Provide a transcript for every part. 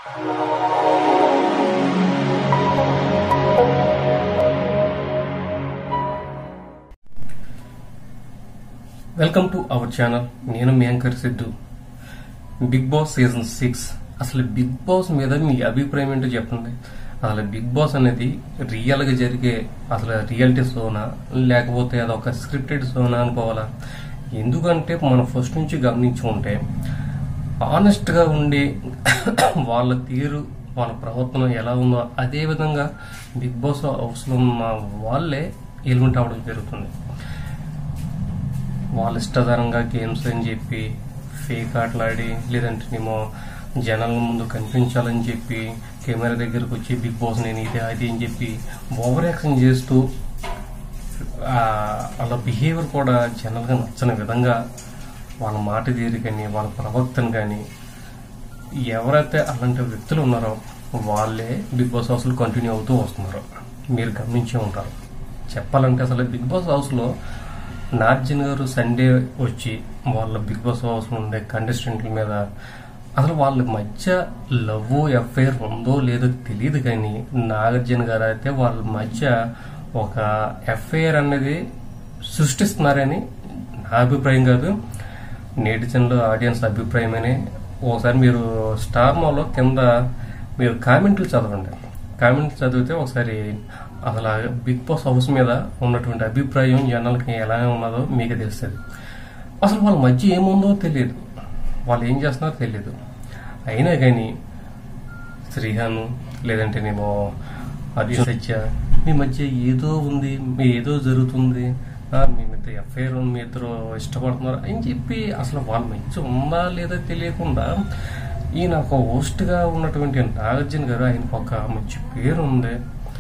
Welcome to our channel నేను మీ anchor Siddhu Bigg Boss season six అసలు బిగ్ బాస్ మీద మీ అభిప్రాయం ఏంటో చెప్పండి అసలు బిగ్ బాస్ అనేది రియల్ గా జరిగే అసలు రియాలిటీ షోనా లేకపోతే అదొక స్క్రిప్టెడ్ షోనా అనుకోవాలా ఎందుకంటే మనం ఫస్ట్ నుంచి గమనించి ఉంటే ఆనెస్ట్ గా ఉండి వాళ్ళ తీరు వాళ్ళ ప్రవర్తన ఎలా ఉందో అదే విధంగా బిగ్ బాస్ హౌస్ లో ఉన్న వాళ్ళే ఎలిమెంట్ అవ్వడం జరుగుతుంది వాళ్ళ ఇష్టతరంగా గేమ్స్ అని చెప్పి ఫేక్ ఆటలాడి లేదంటేనేమో జనాల ముందు కనిపించాలని చెప్పి కెమెరా దగ్గరకు వచ్చి బిగ్ బాస్ నేను ఇది అది అని చెప్పి ఓవర్ యాక్షన్ చేస్తూ ఆ, వాళ్ళ బిహేవియర్ కూడా జనరల్గా నచ్చని విధంగా వాళ్ళ మాట తీరు కానీ వాళ్ళ ప్రవర్తన కానీ ఎవరైతే అలాంటి వ్యక్తులు ఉన్నారో వాళ్ళే బిగ్ బాస్ హౌస్లో కంటిన్యూ అవుతూ వస్తున్నారు మీరు గమనించే ఉంటారు చెప్పాలంటే అసలు బిగ్ బాస్ హౌస్లో నార్జన్ గారు సండే వచ్చి వాళ్ళ బిగ్ బాస్ హౌస్ ఉండే కంటెస్టెంట్ల మీద అసలు వాళ్ళ మధ్య లవ్ ఎఫ్ఐఆర్ ఉందో లేదో తెలియదు కానీ నాగార్జున గారు అయితే వాళ్ళ మధ్య ఒక ఎఫ్ఐఆర్ అనేది సృష్టిస్తున్నారని నా అభిప్రాయం కాదు నేటిజన్ల ఆడియన్స్ అభిప్రాయమని ఒకసారి మీరు స్టార్ మాలో కింద మీరు కామెంట్లు చదవండి కామెంట్లు చదివితే ఒకసారి అసలు ఆ బిగ్ బాస్ హౌస్ మీద ఉన్నటువంటి అభిప్రాయం జనాలకి ఎలా ఉన్నదో మీకు తెలుస్తుంది అసలు వాళ్ళ మధ్య ఏముందో తెలియదు వాళ్ళు ఏం చేస్తున్నారో తెలియదు అయినా కానీ శ్రీహాను లేదంటేనేమో అది సత్య మీ మధ్య ఏదో ఉంది మీ ఏదో జరుగుతుంది ఆ, మీ మధ్య ఎఫ్ఐఆర్ మీ ఇద్దరు ఇష్టపడుతున్నారు అని చెప్పి అసలు వాళ్ళ మధ్య ఉందా లేదా తెలియకుండా ఈయన ఒక host గా ఉన్నటువంటి నాగార్జున గారు ఆయనకు ఒక మంచి పేరు ఉంది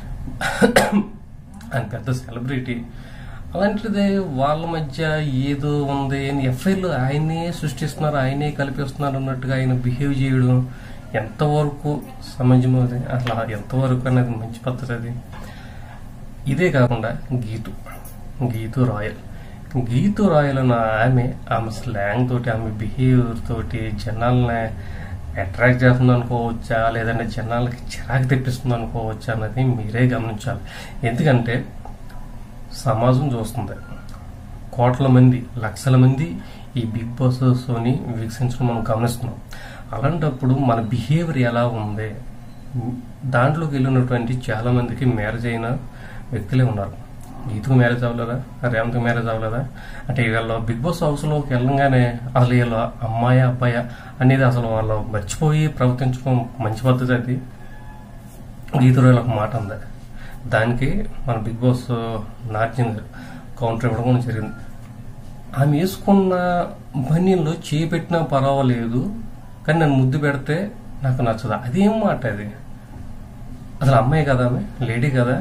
ఆయన పెద్ద సెలబ్రిటీ అలాంటిది వాళ్ళ మధ్య ఏదో ఉంది ఎఫ్ఐఆర్లు ఆయనే సృష్టిస్తున్నారు ఆయనే కల్పిస్తున్నారు అన్నట్టుగా ఆయన బిహేవ్ చేయడం ఎంతవరకు సమంజం అది అసలు ఎంతవరకు అనేది మంచి పద్ధతి అది ఇదే కాకుండా గీతు గీతు రాయల్ గీతు రాయల్ అన్న ఆమె ఆమె స్లాంగ్ తోటి ఆమె బిహేవియర్ తోటి జనాల్ని అట్రాక్ట్ చేస్తుంది అనుకోవచ్చా లేదంటే జనాలకి చిరాకు తెప్పిస్తుంది అనుకోవచ్చా అన్నది మీరే గమనించాలి ఎందుకంటే సమాజం చూస్తుంది కోట్ల మంది లక్షల మంది ఈ బిగ్ బాస్ షోని వీక్షించడం మనం గమనిస్తున్నాం అలాంటప్పుడు మన బిహేవియర్ ఎలా ఉంది దాంట్లోకి వెళ్ళినటువంటి చాలా మందికి మ్యారేజ్ అయిన వ్యక్తులే ఉన్నారు గీతకు మ్యారేజ్ అవ్వలేదా రేవంత్కి మ్యారేజ్ అవ్వలేదా అంటే వీళ్ళు బిగ్ బాస్ హౌస్లోకి వెళ్ళంగానే అసలు వీళ్ళు అమ్మాయి అబ్బాయి అనేది అసలు వాళ్ళు మర్చిపోయి ప్రవర్తించడం మంచి పద్ధతి అది గీతలో ఒక మాట ఉంది దానికి మన బిగ్ బాస్ నార్జన్ గారు కౌంటర్ ఇవ్వడం కూడా జరిగింది ఆమె వేసుకున్న బనీల్లో చేయి పెట్టినా పర్వాలేదు కానీ నన్ను ముద్దు పెడితే నాకు నచ్చదు అదేం మాట అది అసలు అమ్మాయి కదా ఆమె లేడీ కదా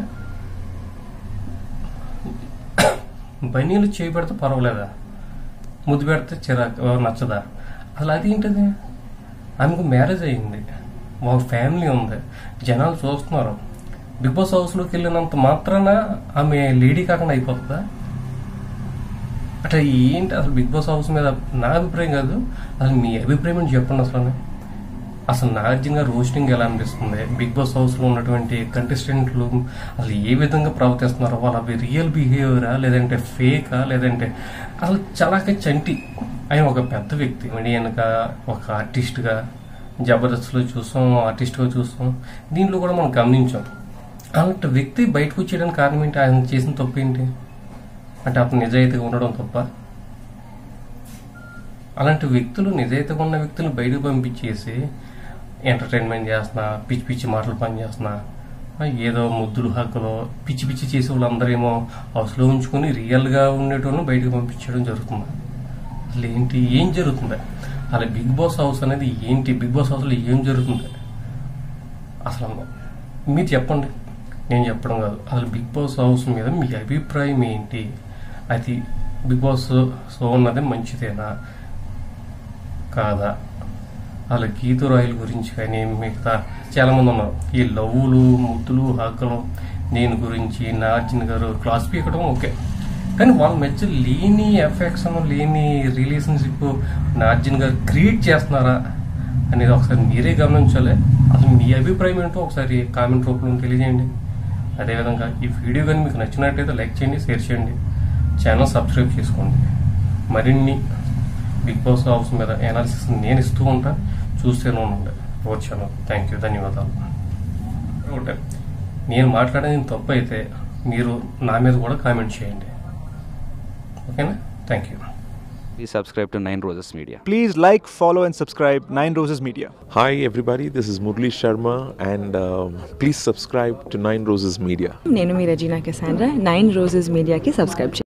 బనీలు చేయి పెడితే పర్వాలేదా ముద్దు పెడితే చిరాకు నచ్చదా అసలు అదేంటిది ఆమెకు మ్యారేజ్ అయింది వాళ్ళ ఫ్యామిలీ ఉంది జనాలు చూస్తున్నారు బిగ్ బాస్ హౌస్లోకి వెళ్ళినంత మాత్రాన ఆమె లేడీ కాకుండా అయిపోతుందా అంటే ఏంటి అసలు బిగ్ బాస్ హౌస్ మీద నా అభిప్రాయం కాదు అసలు మీ అభిప్రాయం ఏంటి చెప్పండి అసలు అసలు నాగార్జున గారు రోస్టింగ్ ఎలా అనిపిస్తుంది బిగ్ బాస్ హౌస్ లో ఉన్నటువంటి కంటెస్టెంట్లు అసలు ఏ విధంగా ప్రవర్తిస్తున్నారో వాళ్ళ అవి రియల్ బిహేవియరా లేదంటే ఫేకా లేదంటే అసలు చాలా చంటి ఆయన ఒక పెద్ద వ్యక్తి మరి ఆయనక ఒక ఆర్టిస్ట్ గా జబర్దస్త్ లో చూసాం ఆర్టిస్ట్ గా చూసాం దీంట్లో కూడా మనం గమనించాం అలాంటి వ్యక్తి బయటకు వచ్చేయడానికి కారణం ఏంటి ఆయన చేసిన తప్పు ఏంటి అంటే అతను నిజాయితీగా ఉండడం తప్ప అలాంటి వ్యక్తులు నిజాయితీగా ఉన్న వ్యక్తులు బయటకు పంపించేసి ఎంటర్టైన్మెంట్ చేస్తున్నా పిచ్చి పిచ్చి మాటలు పని చేస్తున్నా ఆ, ఏదో ముద్దులు హక్కులు పిచ్చి పిచ్చి చేసే వాళ్ళందరేమో హౌస్లో ఉంచుకొని రియల్గా ఉండేటోళ్ళని బయటకు పంపించడం జరుగుతుంది అసలు ఏంటి ఏం జరుగుతుంది అలా బిగ్ బాస్ హౌస్ అనేది ఏంటి బిగ్ బాస్ హౌస్లో ఏం జరుగుతుంది అసలు మీరు చెప్పండి నేను చెప్పడం కాదు అసలు బిగ్ బాస్ హౌస్ మీద మీ అభిప్రాయం ఏంటి అది బిగ్ బాస్ షో ఉన్నది మంచిదేనా కాదా అలా గీతు రాయల గురించి కానీ మిగతా చాలా మంది ఉన్నారు ఈ లవ్వులు ముద్దులు హక్కులు దీని గురించి నార్జున్ గారు క్లాస్ పీకడం ఓకే కానీ వాళ్ళ మధ్య లేని ఎఫెక్షన్ లేని రిలేషన్షిప్ నార్జున్ గారు క్రియేట్ చేస్తున్నారా అనేది ఒకసారి మీరే గమనించాలి అసలు మీ అభిప్రాయం ఏంటో ఒకసారి కామెంట్ రూపంలో తెలియజేయండి అదేవిధంగా ఈ వీడియో కానీ మీకు నచ్చినట్టయితే లైక్ చేయండి షేర్ చేయండి ఛానల్ సబ్స్క్రైబ్ చేసుకోండి మరిన్ని బిగ్ బాస్ హౌస్ మీద అనాలిసిస్ నేను ఇస్తూ ఉంటా చూస్తూనే ఉండండి వచ్చాను థ్యాంక్ యూ ధన్యవాదాలు ఒకటే నేను మాట్లాడేది తప్పు అయితే మీరు నా మీద కూడా కామెంట్ చేయండి ఓకేనా thank you Please subscribe to Nine Roses Media. Please like, follow, and subscribe Nine Roses Media. Hi, everybody. This is Murli Sharma, and um, please subscribe to Nine Roses Media. నేను మీ Rajeena Cassandra Nine Roses మీడియాకి subscribe చేయండి